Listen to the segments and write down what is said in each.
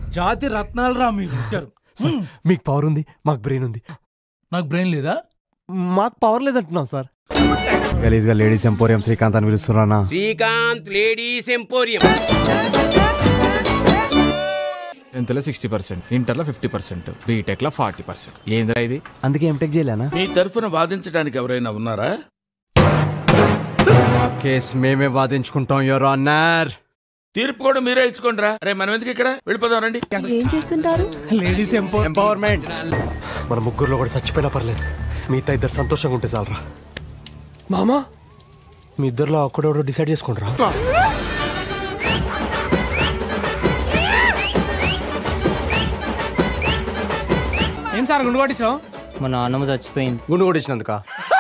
జాతి రత్నాలు రా మీరు ఇచ్చారు మీకు పవర్ ఉంది మాకు బ్రెయిన్ ఉంది నాకు బ్రెయిన్ లేదా మాకు పవర్ లేదంటున్నాం సార్ గలీజ్గా లేడీస్ ఎంపోరియం శ్రీకాంత్ అని పిలుస్తున్నానా శ్రీకాంత్ లేడీస్ ఎంపోరియం టెన్త్లో సిక్స్టీ పర్సెంట్ ఇంటర్లో ఫిఫ్టీ పర్సెంట్ బీటెక్లో ఫార్టీ పర్సెంట్ ఏందిరా ఇది అందుకే ఎంటెక్ చేయలేనా మీ తరఫున వాదించడానికి ఎవరైనా ఉన్నారా కేసు మేమే వాదించుకుంటాం యువర్ ఆనర్ తీర్పు కూడా మీరే ఇచ్చుకోండిరా రే మనం ఎందుకు ఇక్కడ వెళ్ళిపోదాం రండి ఏం చేస్తుంటారు లేడీస్ ఎంపవర్మెంట్ మన ముగ్గురులో కూడా చచ్చిపోయినా పర్లేదు మిగతా ఇద్దరు సంతోషంగా ఉంటే చాలరా మామా మీ ఇద్దరులో ఒక్కడోడో డిసైడ్ చేసుకుంటారా ఏం సార్ గుండు కొట్టించావు మా నాన్నమ్మ చచ్చిపోయింది గుండు కొట్టించినందుక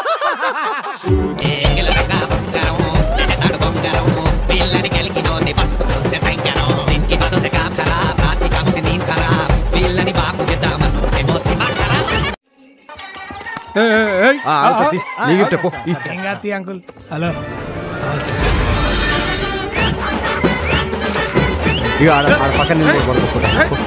నీ గిఫ్ట్ పో ఈ. ఏం కాదు అంకుల్ హలో ఇక ఆడ ఆడ పక్కన నిలబడి పడుకోకూడదు. పో.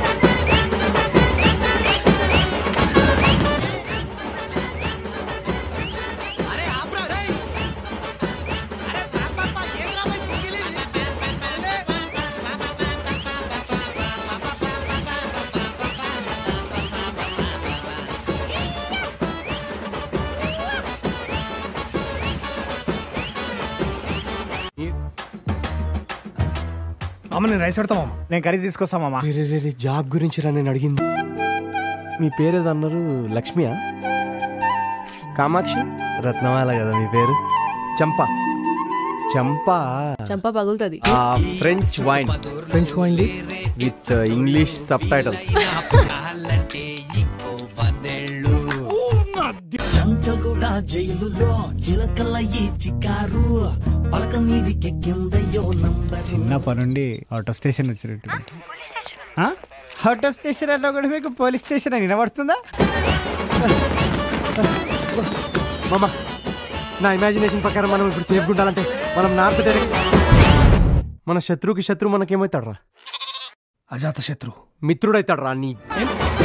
అమ్మ నేను రైస్ పెడతాం అమ్మ నేను కర్రీ తీసుకొస్తామమ్మా రే, రే, రే, రే, జాబ్ గురించి రా నేను అడిగింది మీ పేరు ఏదో అన్నారు లక్ష్మియా కామాక్షి రత్నమాల కదా మీ పేరు చంప చంప చంప పగులుతుంది French wine French wine with English subtitle Chanchalguda జైలులో చిలకల ఈ చికారు పలక మీదికి కిందయో నంబర్ చిన్నప్పటి నుండి అవుట్ ఆఫ్ స్టేషన్ వచ్చినట్టు అవుట్ ఆఫ్ స్టేషన్ అన్నా కూడా మీకు పోలీస్ స్టేషన్ అని వినబడుతుందా మామ నా ఇమాజినేషన్ ప్రకారం మనం ఇప్పుడు సేఫ్గా ఉండాలంటే మనం నార్త్ డైరెక్ట్ మన శత్రువుకి శత్రువు మనకేమవుతాడు రా అజాత శత్రు మిత్రుడైతాడు రా నీ